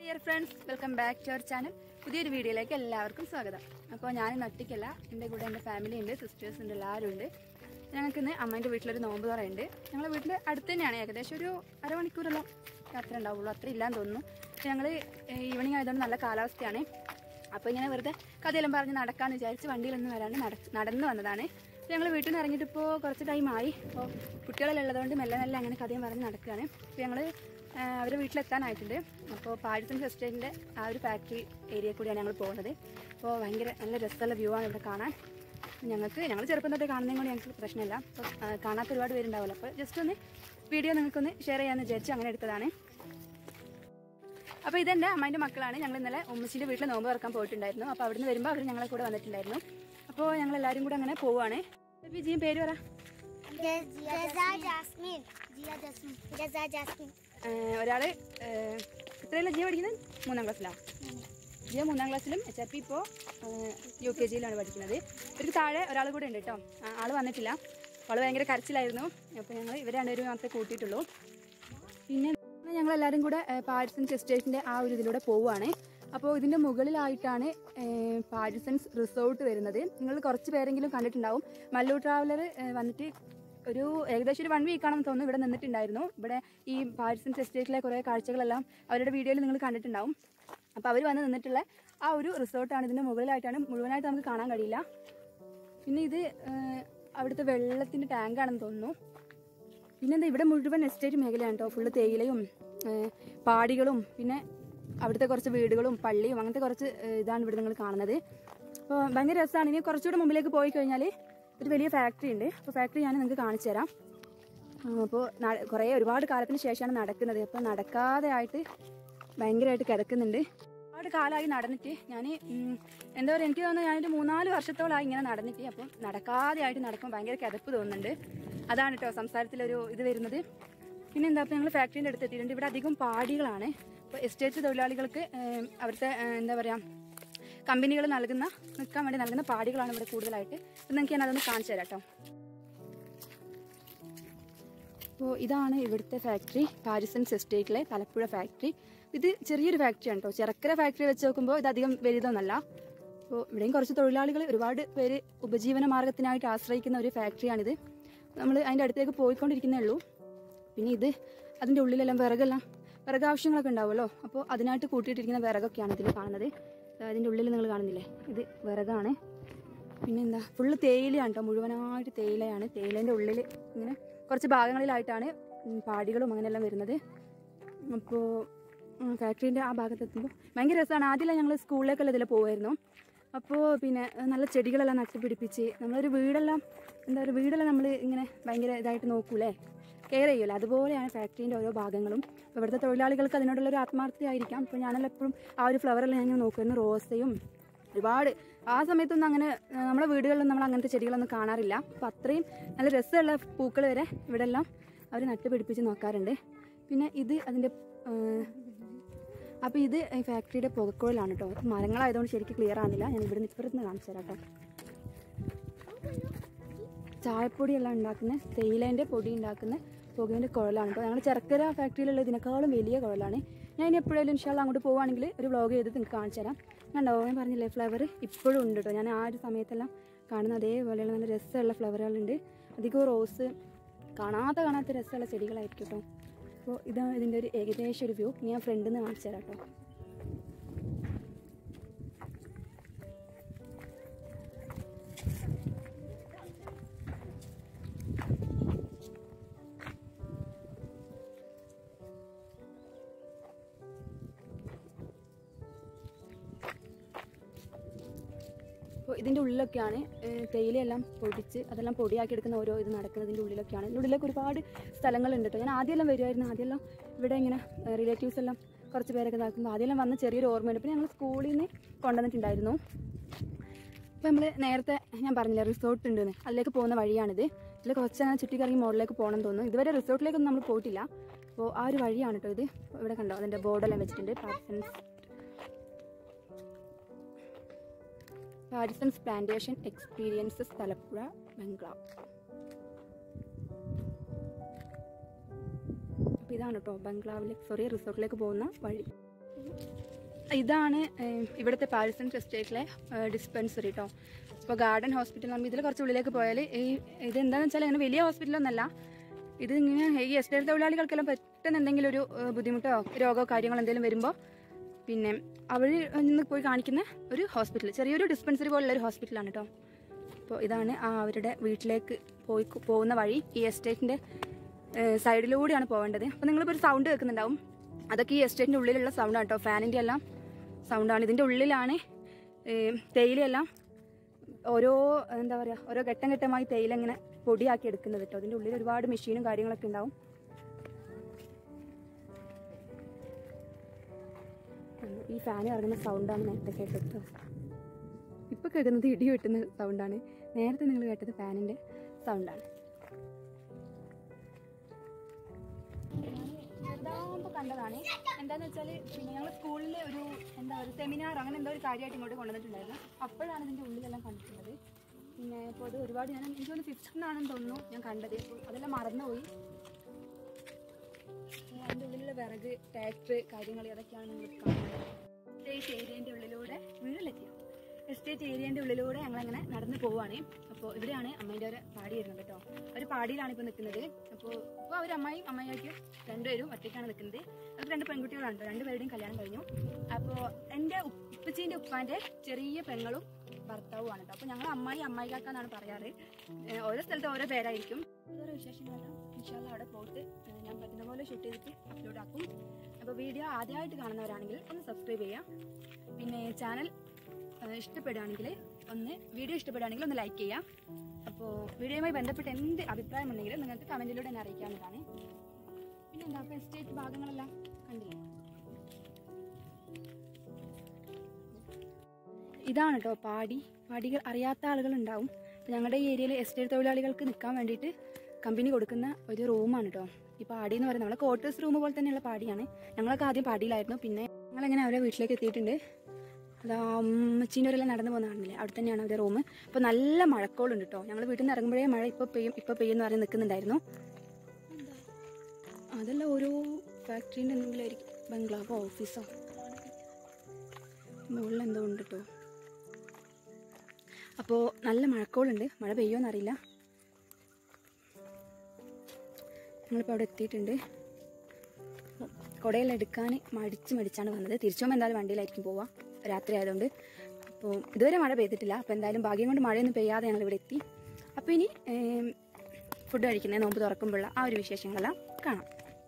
Dear friends welcome back to our channel പുതിയൊരു വീഡിയോയിലേക്ക് എല്ലാവർക്കും സ്വാഗതം അപ്പോൾ ഞാൻ ഇന്ന് ഒറ്റയ്ക്കല്ല എൻ്റെ കൂടെ എൻ്റെ ഫാമിലി ഉണ്ട് സിസ്റ്റേഴ്സ് ഉണ്ട് എല്ലാവരും ഉണ്ട് ഞങ്ങൾക്ക് ഇന്ന് അമ്മേൻ്റെ വീട്ടിലൊരു നോമ്പ് തുറയുണ്ട് ഞങ്ങളുടെ വീട്ടിൽ അടുത്ത് തന്നെയാണ് ഏകദേശം ഒരു അരമണിക്കൂറെല്ലാം യാത്ര ഉണ്ടാവുള്ളൂ അത്ര ഇല്ലാന്ന് തോന്നുന്നു ഞങ്ങൾ ഈവനിങ് ആയതുകൊണ്ട് നല്ല കാലാവസ്ഥയാണ് അപ്പോൾ ഇങ്ങനെ വെറുതെ കഥയെല്ലാം പറഞ്ഞ് നടക്കാമെന്ന് വിചാരിച്ച് വണ്ടിയിലൊന്നും വരാണ്ട് നട നടന്നു വന്നതാണ് ഞങ്ങൾ വീട്ടിൽ നിന്ന് ഇറങ്ങിയിട്ട് ഇപ്പോൾ കുറച്ച് ടൈമായി അപ്പോൾ കുട്ടികളെല്ലാം ഉള്ളതുകൊണ്ട് മെല്ലെ മെല്ലെ അങ്ങനെ കഥയും പറഞ്ഞ് നടക്കുകയാണ് അപ്പോൾ ഞങ്ങൾ അവരുടെ വീട്ടിലെത്താനായിട്ടുണ്ട് അപ്പോൾ പാഴ്സൺ ഫെസ്റ്റേറ്റിൻ്റെ ആ ഒരു ഫാക്ടറി ഏരിയ കൂടിയാണ് ഞങ്ങൾ പോകുന്നത് അപ്പോൾ ഭയങ്കര നല്ല രസമുള്ള വ്യൂ ആണ് ഇവിടെ കാണാൻ ഞങ്ങൾക്ക് ഞങ്ങൾ ചെറുപ്പം തൊട്ടേ കാണുന്നതും കൊണ്ട് ഞങ്ങൾക്ക് പ്രശ്നമില്ല അപ്പോൾ ആ, കാണാത്ത ഒരുപാട് പേരുണ്ടാവുമല്ലോ അപ്പോൾ ജസ്റ്റ് ഒന്ന് വീഡിയോ നിങ്ങൾക്കൊന്ന് ഷെയർ ചെയ്യാമെന്ന് വിചാരിച്ച് അങ്ങനെ എടുത്തതാണ് അപ്പോൾ ഇതെൻ്റെ അമ്മേൻ്റെ മക്കളാണ് ഞങ്ങൾ ഇന്നലെ ഉമ്മച്ചിൻ്റെ വീട്ടിൽ നോമ്പ് തുറക്കാൻ പോയിട്ടുണ്ടായിരുന്നു അപ്പോൾ അവിടുന്ന് വരുമ്പോൾ അവർ ഞങ്ങളെ കൂടെ വന്നിട്ടുണ്ടായിരുന്നു അപ്പോൾ ഞങ്ങൾ എല്ലാവരും കൂടെ അങ്ങനെ പോവുകയാണ് വിജയും പേര് പറ ജസ ജാസ്മിൻ ജിയ ജാസ്മിൻ ജസ ജാസ്മിൻ ഏഹ് ഒരാള് ഏഹ് എത്രയല്ല ജിയ പഠിക്കുന്നത് മൂന്നാം ക്ലാസ്സിലാണ് ജിയ മൂന്നാം ക്ലാസ്സിലും എച്ച് ആർ പി ഇപ്പോൾ യു കെ ജിയിലാണ് പഠിക്കുന്നത് ഇവർക്ക് താഴെ ഒരാൾ കൂടെ ഉണ്ട് കേട്ടോ ആ, ആള് വന്നിട്ടില്ല ആള് ഭയങ്കര കരച്ചിലായിരുന്നു അപ്പോൾ ഞങ്ങൾ ഇവർ രണ്ടുപേരും മാത്രമേ കൂട്ടിയിട്ടുള്ളൂ പിന്നെ ഞങ്ങൾ എല്ലാവരും കൂടെ പാരിസൺസ് എസ്റ്റേറ്റിൻ്റെ ആ ഒരു ഇതിലൂടെ പോവുകയാണ് അപ്പോൾ ഇതിൻ്റെ മുകളിലായിട്ടാണ് ഏഹ്, പാരിസൺസ് റിസോർട്ട് വരുന്നത് നിങ്ങൾ കുറച്ച് പേരെങ്കിലും കണ്ടിട്ടുണ്ടാവും മല്ലു ട്രാവലർ ഏഹ്, വന്നിട്ട് ഒരു ഏകദേശം ഒരു വൺ വീക്കാണെന്ന് തോന്നുന്നു ഇവിടെ നിന്നിട്ടുണ്ടായിരുന്നു ഇവിടെ ഈ പാരിസൺസ് എസ്റ്റേറ്റിലെ കുറേ കാഴ്ചകളെല്ലാം അവരുടെ വീഡിയോയിൽ നിങ്ങൾ കണ്ടിട്ടുണ്ടാവും അപ്പോൾ അവർ വന്ന് നിന്നിട്ടുള്ള ആ ഒരു റിസോർട്ടാണ് ഇതിൻ്റെ മുകളിലായിട്ടാണ് മുഴുവനായിട്ട് നമുക്ക് കാണാൻ കഴിയില്ല പിന്നെ ഇത് ഏഹ്, അവിടുത്തെ വെള്ളത്തിൻ്റെ ടാങ്കാണെന്ന് തോന്നുന്നു പിന്നെന്താ ഇവിടെ മുഴുവൻ എസ്റ്റേറ്റ് മേഖലയാണ് കേട്ടോ ഫുള്ള് തേയിലയും ഏഹ്, പാടികളും പിന്നെ അവിടുത്തെ കുറച്ച് വീടുകളും പള്ളിയും അങ്ങനത്തെ കുറച്ച് ഏഹ്, ഇതാണ് ഇവിടെ നിങ്ങൾ കാണുന്നത് അപ്പോൾ ഭയങ്കര രസമാണ് ഇനി കുറച്ചുകൂടെ മുമ്പിലേക്ക് പോയി കഴിഞ്ഞാൽ ഒരു വലിയ ഫാക്ടറി ഉണ്ട് അപ്പോൾ ഫാക്ടറി ഞാൻ നിങ്ങൾക്ക് കാണിച്ചു തരാം അപ്പോൾ കുറേ ഒരുപാട് കാലത്തിന് ശേഷമാണ് നടക്കുന്നത് അപ്പോൾ നടക്കാതെ ആയിട്ട് ഭയങ്കരമായിട്ട് കിടക്കുന്നുണ്ട് ഒരുപാട് കാലമായി നടന്നിട്ട് ഞാൻ എന്താ പറയുക എനിക്ക് തോന്നുന്നു ഞാനൊരു മൂന്നാല് വർഷത്തോളമായി ഇങ്ങനെ നടന്നിട്ട് അപ്പം നടക്കാതെ ആയിട്ട് നടക്കുമ്പോൾ ഭയങ്കര കിതപ്പ് തോന്നുന്നുണ്ട് അതാണ് കേട്ടോ സംസാരത്തിലൊരു ഇത് വരുന്നത് പിന്നെ എന്താ അപ്പോൾ ഞങ്ങൾ ഫാക്ടറിൻ്റെ അടുത്ത് എത്തിയിട്ടുണ്ട് ഇവിടെ അധികം പാടികളാണ് അപ്പോൾ എസ്റ്റേറ്റ് തൊഴിലാളികൾക്ക് ഏം, അവിടുത്തെ ഏ, എന്താ പറയുക കമ്പനികൾ നൽകുന്ന നിൽക്കാൻ വേണ്ടി നൽകുന്ന പാടികളാണ് ഇവിടെ കൂടുതലായിട്ട് അപ്പം നിങ്ങൾക്ക് ഞാൻ അതൊന്ന് കാണിച്ചു തരാം കേട്ടോ അപ്പോൾ ഇതാണ് ഇവിടുത്തെ ഫാക്ടറി പാരിസൺസ് എസ്റ്റേറ്റിലെ തലപ്പുഴ ഫാക്ടറി ഇത് ചെറിയൊരു ഫാക്ടറിയാണ് കേട്ടോ ചെറക്കര ഫാക്ടറി വെച്ച് നോക്കുമ്പോൾ ഇത് അധികം വലുതൊന്നല്ല അപ്പോൾ ഇവിടെയും കുറച്ച് തൊഴിലാളികൾ ഒരുപാട് പേര് ഉപജീവന മാർഗത്തിനായിട്ട് ആശ്രയിക്കുന്ന ഒരു ഫാക്ടറിയാണിത് നമ്മൾ അതിൻ്റെ അടുത്തേക്ക് പോയിക്കൊണ്ടിരിക്കുന്നേ ഉള്ളൂ പിന്നെ ഇത് അതിൻ്റെ ഉള്ളിലെല്ലാം വിറകെല്ലാം വിറക് ആവശ്യങ്ങളൊക്കെ ഉണ്ടാവുമല്ലോ അപ്പോൾ അതിനായിട്ട് കൂട്ടിയിട്ടിരിക്കുന്ന വിറകൊക്കെയാണ് ഇതിൽ കാണുന്നത് അതിൻ്റെ ഉള്ളിൽ നിങ്ങൾ കാണുന്നില്ലേ ഇത് വിറകാണ് പിന്നെ എന്താ ഫുള്ള് തേയിലയാണ് കേട്ടോ മുഴുവനായിട്ട് തേയിലയാണ് തേയിലേൻ്റെ ഉള്ളിൽ ഇങ്ങനെ കുറച്ച് ഭാഗങ്ങളിലായിട്ടാണ് ഉം, പാടികളും അങ്ങനെയെല്ലാം വരുന്നത് അപ്പോൾ ഫാക്ടറീൻ്റെ ആ ഭാഗത്ത് എത്തുമ്പോൾ ഭയങ്കര രസമാണ് ആദ്യം ഞങ്ങൾ സ്കൂളിലേക്കെല്ലാം ഇതിൽ പോകുമായിരുന്നു അപ്പോൾ പിന്നെ ഏഹ്, നല്ല ചെടികളെല്ലാം നട്ടുപിടിപ്പിച്ച് നമ്മളൊരു വീടെല്ലാം എന്താ പറയുക വീടെല്ലാം നമ്മൾ ഇങ്ങനെ ഭയങ്കര ഇതായിട്ട് നോക്കൂലേ കെയർ ചെയ്യുമല്ലോ അതുപോലെയാണ് ഫാക്ടറീൻ്റെ ഓരോ ഭാഗങ്ങളും അപ്പോൾ ഇവിടുത്തെ തൊഴിലാളികൾക്ക് അതിനോടുള്ള ഒരു ആത്മാർത്ഥതയായിരിക്കാം അപ്പോൾ ഞാനെല്ലാം എപ്പോഴും ആ ഒരു ഫ്ലവറെല്ലാം ഞാൻ ഇങ്ങനെ നോക്കുമായിരുന്നു റോസയും ഒരുപാട് ആ സമയത്തൊന്നും അങ്ങനെ ആ, നമ്മുടെ വീടുകളിലും നമ്മൾ അങ്ങനത്തെ ചെടികളൊന്നും കാണാറില്ല അപ്പം അത്രയും നല്ല രസമുള്ള പൂക്കൾ വരെ ഇവിടെ എല്ലാം അവർ നട്ടുപിടിപ്പിച്ച് നോക്കാറുണ്ട് പിന്നെ ഇത് അതിൻ്റെ അപ്പോൾ ഇത് ഈ ഫാക്ടറിയുടെ പുകക്കുഴലാണ് കേട്ടോ അപ്പം മരങ്ങളായതുകൊണ്ട് ശരിക്കും ക്ലിയർ ആകുന്നില്ല ഞാൻ ഇവിടെ ഇപ്പുറത്ത് കാണിച്ചു തരാം കേട്ടോ ചായപ്പൊടിയെല്ലാം ഉണ്ടാക്കുന്ന തേയിലേൻ്റെ പൊടി ഉണ്ടാക്കുന്ന പുകേൻ്റെ കുഴലാണ് കേട്ടോ ഞങ്ങൾ ചെറുക്കര ഫാക്ടറിയിലുള്ള ഇതിനേക്കാളും വലിയ കുഴലാണ് ഞാൻ ഇനി എപ്പോഴേലും ഇൻഷാല്ല അങ്ങോട്ട് പോവുകയാണെങ്കിൽ ഒരു വ്ളോഗ് ചെയ്ത് നിങ്ങൾക്ക് കാണിച്ചു തരാം ഞാൻ ഉണ്ടാവും ഞാൻ പറഞ്ഞില്ലേ ഫ്ലവർ ഇപ്പോഴും ഉണ്ട് കേട്ടോ ഞാൻ ആ ഒരു സമയത്തെല്ലാം കാണുന്ന അതേപോലെയുള്ള നല്ല രസമുള്ള ഫ്ലവറുകളുണ്ട് അധികവും റോസ് കാണാത്ത കാണാത്ത രസമുള്ള ചെടികളായിരിക്കും കേട്ടോ അപ്പോൾ ഇതാണ് ഇതിൻ്റെ ഒരു ഏകദേശം ഒരു വ്യൂ ഞാൻ ഫ്രണ്ടിൽ നിന്ന് കാണിച്ചു തരാം കേട്ടോ അപ്പോൾ ഇതിൻ്റെ ഉള്ളിലൊക്കെയാണ് ഏഹ്, തേയിലയെല്ലാം പൊടിച്ച് അതെല്ലാം പൊടിയാക്കി എടുക്കുന്ന ഓരോ ഇത് നടക്കുന്നതിൻ്റെ ഉള്ളിലൊക്കെയാണ് ഇതിൻ്റെ ഉള്ളിലൊക്കെ ഒരുപാട് സ്ഥലങ്ങളുണ്ട് കേട്ടോ ഞാൻ ആദ്യമെല്ലാം വരുമായിരുന്നു ആദ്യമെല്ലാം ഇവിടെ ഇങ്ങനെ റിലേറ്റീവ്സ് എല്ലാം കുറച്ച് പേരൊക്കെ ഇതാക്കുമ്പോൾ ആദ്യമെല്ലാം വന്ന ചെറിയൊരു ഓർമ്മയുണ്ട് പിന്നെ ഞങ്ങൾ സ്കൂളിൽ നിന്ന് കൊണ്ടുവന്നിട്ടുണ്ടായിരുന്നു അപ്പോൾ നമ്മൾ നേരത്തെ ഞാൻ പറഞ്ഞില്ലേ റിസോർട്ട് ഉണ്ടെന്ന് അതിലേക്ക് പോകുന്ന വഴിയാണിത് ഇതിൽ കുറച്ച് അങ്ങനെ ചുറ്റിക്കറങ്ങി മോളിലേക്ക് പോകണം തോന്നുന്നു ഇതുവരെ റിസോർട്ടിലേക്കൊന്നും നമ്മൾ പോയിട്ടില്ല അപ്പോൾ ആ ഒരു വഴിയാണ് കേട്ടോ ഇത് ഇവിടെ കണ്ടോ അതിൻ്റെ ബോർഡെല്ലാം വെച്ചിട്ടുണ്ട് Parsons Parsons plantation experiences Thalappuzha ബംഗ്ലാവ് അപ്പോൾ ഇതാണ് കേട്ടോ ബംഗ്ലാവിലേക്ക് സോറി റിസോർട്ടിലേക്ക് പോകുന്ന വഴി ഇതാണ് ഏഹ്, ഇവിടുത്തെ പാരിസൺ എസ്റ്റേറ്റിലെ ഡിസ്പെൻസറി കേട്ടോ ഇപ്പോൾ ഗാർഡൻ ഹോസ്പിറ്റൽ എന്ന് പറയുമ്പോൾ ഇതിൽ കുറച്ച് ഉള്ളിലേക്ക് പോയാൽ ഈ ഇതെന്താണെന്ന് വെച്ചാൽ അങ്ങനെ വലിയ ഹോസ്പിറ്റലൊന്നല്ല ഇത് ഇങ്ങനെ ഈ എസ്റ്റേറ്റ് തൊഴിലാളികൾക്കെല്ലാം പെട്ടെന്ന് എന്തെങ്കിലും ഒരു ഏഹ്, ബുദ്ധിമുട്ടോ രോഗമോ കാര്യങ്ങളോ എന്തെങ്കിലും വരുമ്പോൾ പിന്നെ അവർ നിന്ന് പോയി കാണിക്കുന്ന ഒരു ഹോസ്പിറ്റൽ ചെറിയൊരു ഡിസ്പെൻസറി പോലുള്ള ഒരു ഹോസ്പിറ്റലാണ് കേട്ടോ അപ്പോൾ ഇതാണ് ആ അവരുടെ വീട്ടിലേക്ക് പോയി പോകുന്ന വഴി ഈ എസ്റ്റേറ്റിൻ്റെ സൈഡിലൂടെയാണ് പോകേണ്ടത് അപ്പോൾ നിങ്ങളിപ്പോൾ ഒരു സൗണ്ട് കേൾക്കുന്നുണ്ടാവും അതൊക്കെ ഈ എസ്റ്റേറ്റിൻ്റെ ഉള്ളിലുള്ള സൗണ്ടാണ് കേട്ടോ ഫാനിൻ്റെ എല്ലാം സൗണ്ടാണ് ഇതിൻ്റെ ഉള്ളിലാണ് ഏഹ്, തേയിലയെല്ലാം ഓരോ എന്താ പറയുക ഓരോ ഘട്ടം ഘട്ടമായി തേയില ഇങ്ങനെ പൊടിയാക്കി എടുക്കുന്നത് കേട്ടോ അതിൻ്റെ ഉള്ളിൽ ഒരുപാട് മെഷീനും കാര്യങ്ങളൊക്കെ ഉണ്ടാവും ഈ ഫാൻ ഇറങ്ങുന്ന സൗണ്ടാണ് നേരത്തെ കേട്ടത് ട്ടോ. ഇപ്പൊ കേൾക്കുന്നത് ഇടി വെട്ടുന്ന സൗണ്ടാണ് നേരത്തെ നിങ്ങൾ കേട്ടത് ഫാനിന്റെ സൗണ്ടാണ് ചെറുതാകുമ്പോൾ കണ്ടതാണ് എന്താന്ന് വെച്ചാല് പിന്നെ ഞങ്ങൾ സ്കൂളിൽ ഒരു എന്താ പറയുക സെമിനാർ അങ്ങനെ എന്തോ ഒരു കാര്യമായിട്ട് ഇങ്ങോട്ട് കൊണ്ടുവന്നിട്ടുണ്ടായിരുന്നു അപ്പോഴാണ് ഇതിന്റെ ഉള്ളിലെല്ലാം കണ്ടിട്ടുള്ളത് പിന്നെ ഇപ്പോൾ അത് ഒരുപാട് ഞാൻ എനിക്ക് തോന്നുന്നു ഫിഫ്റ്റിനാണെന്ന് തോന്നുന്നു ഞാൻ കണ്ടത് അപ്പോൾ അതെല്ലാം മറന്നുപോയി പിന്നെ അതിൻ്റെ ഉള്ളിലുള്ള വിറക് ട്രാക്ടർ കാര്യങ്ങൾ അതൊക്കെയാണ് നിങ്ങൾ കാണുന്നത് എസ്റ്റേറ്റ് ഏരിയൻ്റെ ഉള്ളിലൂടെ വീട്ടിലെത്തിയ എസ്റ്റേറ്റ് ഏരിയൻ്റെ ഉള്ളിലൂടെ ഞങ്ങളങ്ങനെ നടന്നു പോവുകയാണ് അപ്പോൾ ഇവിടെയാണ് അമ്മേൻ്റെ ഒരു പാടി വരുന്നത് കേട്ടോ ഒരു പാടിയിലാണ് ഇപ്പോൾ നിൽക്കുന്നത് അപ്പോൾ ഇപ്പോൾ അവർ അമ്മായും അമ്മയായിട്ടും രണ്ടുപേരും ഒറ്റയ്ക്കാണ് നിൽക്കുന്നത് അവർക്ക് രണ്ട് പെൺകുട്ടികളാണ് ട്ടോ. രണ്ടുപേരുടെയും കല്യാണം കഴിഞ്ഞു അപ്പോൾ എൻ്റെ ഉപ്പച്ചീൻ്റെ ഉപ്പാൻ്റെ ചെറിയ പെങ്ങളും ഭർത്താവുമാണ് കേട്ടോ അപ്പോൾ ഞങ്ങൾ അമ്മായി അമ്മായി കാക്കാന്നാണ് പറയാറ് ഏഹ് ഓരോ സ്ഥലത്ത് ഓരോ പേരായിരിക്കും ഓരോ വിശേഷങ്ങളെല്ലാം ഇൻഷാല്ല അവിടെ പോയിട്ട് ഏഹ് ഞാൻ പറ്റുന്ന പോലെ ഷൂട്ട് ചെയ്തിട്ട് അപ്ലോഡ് ആക്കും അപ്പോൾ വീഡിയോ ആദ്യമായിട്ട് കാണുന്നവരാണെങ്കിൽ ഒന്ന് സബ്സ്ക്രൈബ് ചെയ്യാം പിന്നെ ചാനൽ ഇഷ്ടപ്പെടുകയാണെങ്കിൽ ഒന്ന് വീഡിയോ ഇഷ്ടപ്പെടുകയാണെങ്കിൽ ഒന്ന് ലൈക്ക് ചെയ്യാം അപ്പോൾ വീഡിയോയുമായി ബന്ധപ്പെട്ട് എന്ത് അഭിപ്രായം ഉണ്ടെങ്കിലും നിങ്ങൾക്ക് കമൻറ്റിലൂടെ എന്നെ അറിയിക്കാവുന്നതാണ് പിന്നെ എന്താ അപ്പോൾ എസ്റ്റേറ്റ് ഭാഗങ്ങളെല്ലാം കണ്ടില്ലേ ഇതാണ് കേട്ടോ പാടി പാടികൾ അറിയാത്ത ആളുകൾ ഉണ്ടാവും അപ്പോൾ ഞങ്ങളുടെ ഈ ഏരിയയിൽ എസ്റ്റേറ്റ് തൊഴിലാളികൾക്ക് നിൽക്കാൻ വേണ്ടിയിട്ട് കമ്പനി കൊടുക്കുന്ന ഒരു റൂമാണ് കേട്ടോ ഈ പാടി എന്ന് പറയുന്നത് നമ്മളെ ക്വാർട്ടേഴ്സ് റൂം പോലെ തന്നെയുള്ള പാടിയാണ് ഞങ്ങളൊക്കെ ആദ്യം പാടിയിലായിരുന്നു പിന്നെ ഞങ്ങളെങ്ങനെ അവരെ വീട്ടിലേക്ക് എത്തിയിട്ടുണ്ട് അതാ അമ്മച്ചീൻ്റെ നടന്നു പോകുന്ന കാണില്ലേ അവിടെ തന്നെയാണ് അവരുടെ റൂം അപ്പോൾ നല്ല മഴക്കോളുണ്ട് കേട്ടോ ഞങ്ങൾ വീട്ടിൽ നിന്ന് ഇറങ്ങുമ്പോഴേ മഴ ഇപ്പോൾ പെയ്യും ഇപ്പോൾ പെയ്യും എന്ന് പറഞ്ഞ് നിൽക്കുന്നുണ്ടായിരുന്നു അതെല്ലാം ഓരോ ഫാക്ടറീൻ്റെ എന്തെങ്കിലും ആയിരിക്കും ബംഗ്ലാവോ ഓഫീസോ മുകളിൽ എന്തോ ഉണ്ട് കേട്ടോ അപ്പോൾ നല്ല മഴക്കോളുണ്ട് മഴ പെയ്യുമോ എന്നറിയില്ല ഞങ്ങളിപ്പോൾ അവിടെ എത്തിയിട്ടുണ്ട് അപ്പോൾ കുടയെല്ലാം എടുക്കാൻ മടിച്ച് മടിച്ചാണ് വന്നത് തിരിച്ചു പോകുമ്പോൾ എന്തായാലും വണ്ടിയിലായിരിക്കും പോവുക രാത്രി ആയതുകൊണ്ട് അപ്പോൾ ഇതുവരെ മഴ പെയ്തിട്ടില്ല അപ്പോൾ എന്തായാലും ഭാഗ്യം കൊണ്ട് മഴയൊന്നും പെയ്യാതെ ഞങ്ങൾ ഇവിടെ എത്തി അപ്പോൾ ഇനി ഫുഡ് കഴിക്കുന്നത് നോമ്പ് തുറക്കുമ്പോഴുള്ള ആ ഒരു വിശേഷങ്ങളെല്ലാം കാണാം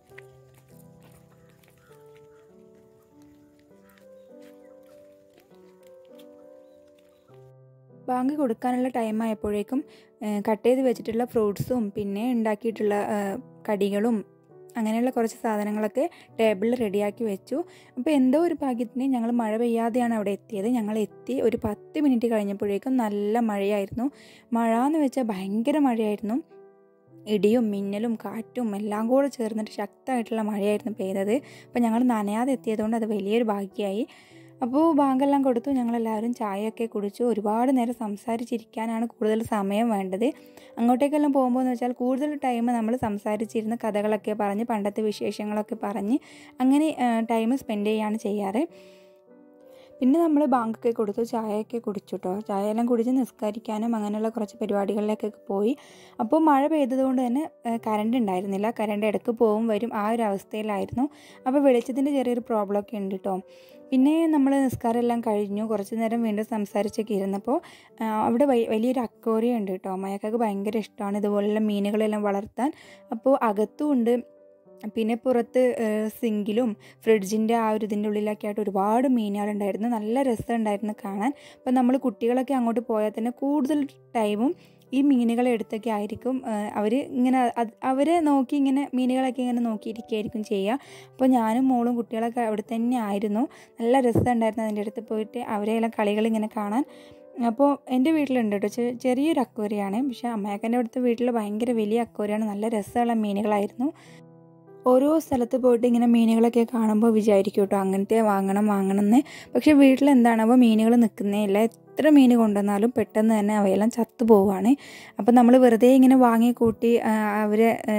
ബാങ്ക് കൊടുക്കാനുള്ള ടൈം ആയപ്പോഴേക്കും കട്ട് ചെയ്ത് വെച്ചിട്ടുള്ള ഫ്രൂട്ട്സും പിന്നെ ഉണ്ടാക്കിയിട്ടുള്ള ആ, കടികളും അങ്ങനെയുള്ള കുറച്ച് സാധനങ്ങളൊക്കെ ടേബിളിൽ റെഡിയാക്കി വെച്ചു അപ്പോൾ എന്തോ ഒരു ഭാഗ്യത്തിന് ഞങ്ങൾ മഴ പെയ്യാതെയാണ് അവിടെ എത്തിയത് ഞങ്ങൾ എത്തി ഒരു പത്ത് മിനിറ്റ് കഴിഞ്ഞപ്പോഴേക്കും നല്ല മഴയായിരുന്നു മഴ എന്ന് വെച്ചാൽ ഭയങ്കര മഴയായിരുന്നു ഇടിയും മിന്നലും കാറ്റും എല്ലാം കൂടെ ചേർന്നിട്ട് ശക്തമായിട്ടുള്ള മഴയായിരുന്നു പെയ്തത് അപ്പോൾ ഞങ്ങൾ നനയാതെ എത്തിയതുകൊണ്ട് അത് വലിയൊരു ഭാഗ്യമായി അപ്പോൾ ബാങ്കെല്ലാം കൊടുത്തു ഞങ്ങളെല്ലാവരും ചായയൊക്കെ കുടിച്ചു ഒരുപാട് നേരം സംസാരിച്ചിരിക്കാനാണ് കൂടുതൽ സമയം വേണ്ടത് അങ്ങോട്ടേക്കെല്ലാം പോകുമ്പോൾ എന്ന് വെച്ചാൽ കൂടുതൽ ടൈം നമ്മൾ സംസാരിച്ചിരുന്ന് കഥകളൊക്കെ പറഞ്ഞ് പണ്ടത്തെ വിശേഷങ്ങളൊക്കെ പറഞ്ഞ് അങ്ങനെ ടൈം സ്പെൻഡ് ചെയ്യുകയാണ് ചെയ്യാറ് പിന്നെ നമ്മൾ ബാങ്കൊക്കെ കൊടുത്തു ചായയൊക്കെ കുടിച്ചു കേട്ടോ ചായയെല്ലാം കുടിച്ച് നിസ്കരിക്കാനും അങ്ങനെയുള്ള കുറച്ച് പരിപാടികളിലേക്കൊക്കെ പോയി അപ്പോൾ മഴ പെയ്തതുകൊണ്ട് തന്നെ കറണ്ട് ഉണ്ടായിരുന്നില്ല കറണ്ട് ഇടയ്ക്ക് പോവും വരും ആ ഒരു അവസ്ഥയിലായിരുന്നു അപ്പോൾ വെളിച്ചത്തിൻ്റെ ചെറിയൊരു പ്രോബ്ലം ഒക്കെ ഉണ്ട് കേട്ടോ പിന്നെ നമ്മൾ നിസ്കാരം എല്ലാം കഴിഞ്ഞു കുറച്ച് നേരം വീണ്ടും സംസാരിച്ചൊക്കെ ഇരുന്നപ്പോൾ ആ, അവിടെ വ- വലിയൊരു അക്വേറിയം ഉണ്ട് കേട്ടോ മയക്കൊക്കെ ഭയങ്കര ഇഷ്ടമാണ് ഇതുപോലുള്ള മീനുകളെല്ലാം വളർത്താൻ അപ്പോൾ അകത്തും ഉണ്ട് പിന്നെ പുറത്ത് സിങ്കിലും ഫ്രിഡ്ജിൻ്റെ ആ ഒരു ഇതിൻ്റെ ഉള്ളിലൊക്കെ ആയിട്ട് ഒരുപാട് മീനുകളുണ്ടായിരുന്നു നല്ല രസമുണ്ടായിരുന്നു കാണാൻ അപ്പോൾ നമ്മൾ കുട്ടികളൊക്കെ അങ്ങോട്ട് പോയാൽ തന്നെ കൂടുതൽ ടൈമും ഈ മീനുകളെ എടുത്തൊക്കെ ആയിരിക്കും അവർ ഇങ്ങനെ അത് അവരെ നോക്കി ഇങ്ങനെ മീനുകളൊക്കെ ഇങ്ങനെ നോക്കിയിരിക്കുകയായിരിക്കും ചെയ്യുക അപ്പോൾ ഞാനും മോളും കുട്ടികളൊക്കെ അവിടെ തന്നെ ആയിരുന്നു നല്ല രസമുണ്ടായിരുന്നു അതിൻ്റെ അടുത്ത് പോയിട്ട് അവരെല്ലാം കളികൾ ഇങ്ങനെ കാണാൻ അപ്പോൾ എൻ്റെ വീട്ടിലുണ്ട് കേട്ടോ ചെ- ചെറിയൊരു അക്വേറിയാണ് പക്ഷേ അമ്മയക്കൻ്റെ അവിടുത്തെ വീട്ടിൽ ഭയങ്കര വലിയ അക്വേറിയാണ് നല്ല രസമുള്ള മീനുകളായിരുന്നു ഓരോ സ്ഥലത്ത് പോയിട്ട് ഇങ്ങനെ മീനുകളൊക്കെ കാണുമ്പോൾ വിചാരിക്കും കേട്ടോ അങ്ങനത്തെ വാങ്ങണം വാങ്ങണം എന്ന് പക്ഷേ വീട്ടിൽ എന്താണാവോ മീനുകൾ നിൽക്കുന്നേ ഇല്ല എത്ര മീൻ കൊണ്ടുവന്നാലും പെട്ടെന്ന് തന്നെ അവയെല്ലാം ചത്തു പോവുകയാണ് അപ്പോൾ നമ്മൾ വെറുതെ ഇങ്ങനെ വാങ്ങി കൂട്ടി ആ, അവരെ ആ,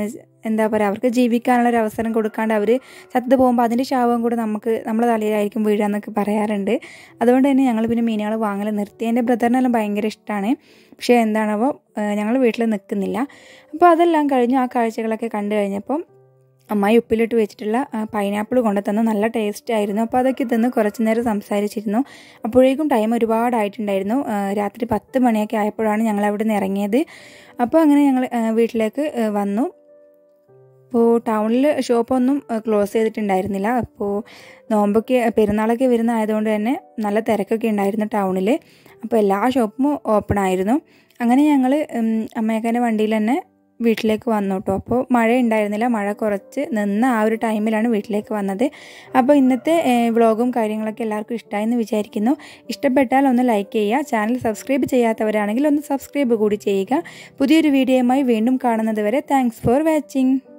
എന്താ പറയുക അവർക്ക് ജീവിക്കാനുള്ള ഒരു അവസരം കൊടുക്കാണ്ട് അവർ ചത്തു പോകുമ്പോൾ അതിൻ്റെ ശാപം കൂടെ നമുക്ക് നമ്മളെ തലയിലായിരിക്കും വീഴുക എന്നൊക്കെ പറയാറുണ്ട് അതുകൊണ്ട് തന്നെ ഞങ്ങൾ പിന്നെ മീനുകൾ വാങ്ങൽ നിർത്തി എൻ്റെ ബ്രദറിനെല്ലാം ഭയങ്കര ഇഷ്ടമാണ് പക്ഷേ എന്താണവോ ഞങ്ങൾ വീട്ടിൽ നിൽക്കുന്നില്ല അപ്പോൾ അതെല്ലാം കഴിഞ്ഞു ആ കാഴ്ചകളൊക്കെ കണ്ടു കഴിഞ്ഞപ്പം അമ്മായി ഉപ്പിലിട്ട് വെച്ചിട്ടുള്ള പൈനാപ്പിൾ കൊണ്ട് തന്നു നല്ല ടേസ്റ്റ് ആയിരുന്നു അപ്പോൾ അതൊക്കെ തിന്ന് കുറച്ച് നേരം സംസാരിച്ചിരുന്നു അപ്പോഴേക്കും ടൈം ഒരുപാടായിട്ടുണ്ടായിരുന്നു ആ, രാത്രി പത്ത് മണിയൊക്കെ ആയപ്പോഴാണ് ഞങ്ങൾ അവിടെ നിന്ന് ഇറങ്ങിയത് അപ്പോൾ അങ്ങനെ ഞങ്ങൾ ആ, വീട്ടിലേക്ക് ആ, വന്നു അപ്പോൾ ടൗണിൽ ഷോപ്പൊന്നും ക്ലോസ് ചെയ്തിട്ടുണ്ടായിരുന്നില്ല അപ്പോൾ നോമ്പൊക്കെ പെരുന്നാളൊക്കെ വരുന്ന ആയതുകൊണ്ട് തന്നെ നല്ല തിരക്കൊക്കെ ഉണ്ടായിരുന്നു ടൗണിൽ അപ്പോൾ എല്ലാ ഷോപ്പും ഓപ്പൺ ആയിരുന്നു അങ്ങനെ ഞങ്ങൾ അമ്മയക്കൻ്റെ വണ്ടിയിൽ തന്നെ വീട്ടിലേക്ക് വന്നു കേട്ടോ അപ്പോൾ മഴ ഉണ്ടായിരുന്നില്ല മഴ കുറച്ച് നിന്ന ആ ഒരു ടൈമിലാണ് വീട്ടിലേക്ക് വന്നത് അപ്പോൾ ഇന്നത്തെ വ്ളോഗും കാര്യങ്ങളൊക്കെ എല്ലാവർക്കും ഇഷ്ടമായെന്ന് വിചാരിക്കുന്നു ഇഷ്ടപ്പെട്ടാൽ ഒന്ന് ലൈക്ക് ചെയ്യുക ചാനൽ സബ്സ്ക്രൈബ് ചെയ്യാത്തവരാണെങ്കിൽ ഒന്ന് സബ്സ്ക്രൈബ് കൂടി ചെയ്യുക പുതിയൊരു വീഡിയോയുമായി വീണ്ടും കാണുന്നത് വരെ താങ്ക്സ് ഫോർ വാച്ചിങ്